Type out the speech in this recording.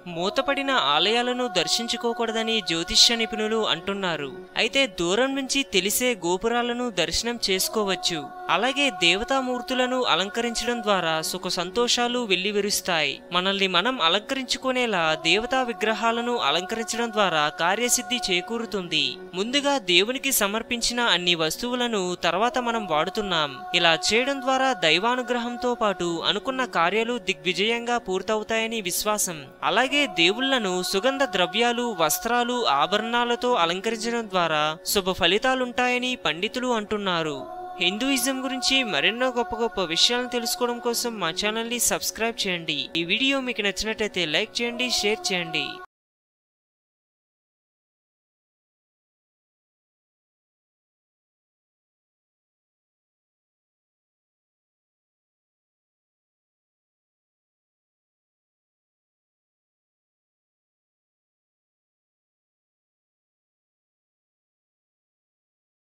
మూతపడిన ఆలయాలను దర్శించుకోకూడదని జ్యోతిష్య నిపుణులు అంటున్నారు అయితే దూరం నుంచి తెలిసే గోపురాలను దర్శనం చేసుకోవచ్చు అలాగే దేవతామూర్తులను అలంకరించడం ద్వారా సుఖ సంతోషాలు వెల్లివిరుస్తాయి మనల్ని మనం అలంకరించుకునేలా దేవతా విగ్రహాలను అలంకరించడం ద్వారా కార్యసిద్ధి చేకూరుతుంది ముందుగా దేవునికి సమర్పించిన అన్ని వస్తువులను తర్వాత మనం వాడుతున్నాం ఇలా చేయడం ద్వారా దైవానుగ్రహంతో పాటు అనుకున్న కార్యాలు దిగ్విజయంగా పూర్తవుతాయని విశ్వాసం అలాగే దేవుళ్లను సుగంధ ద్రవ్యాలు వస్త్రాలు ఆభరణాలతో అలంకరించడం ద్వారా శుభ ఫలితాలుంటాయని పండితులు అంటున్నారు హిందూయిజం గురించి మరెన్నో గొప్ప గొప్ప విషయాలను తెలుసుకోవడం కోసం మా ఛానల్ని సబ్స్క్రైబ్ చేయండి ఈ వీడియో మీకు నచ్చినట్లయితే లైక్ చేయండి షేర్ చేయండి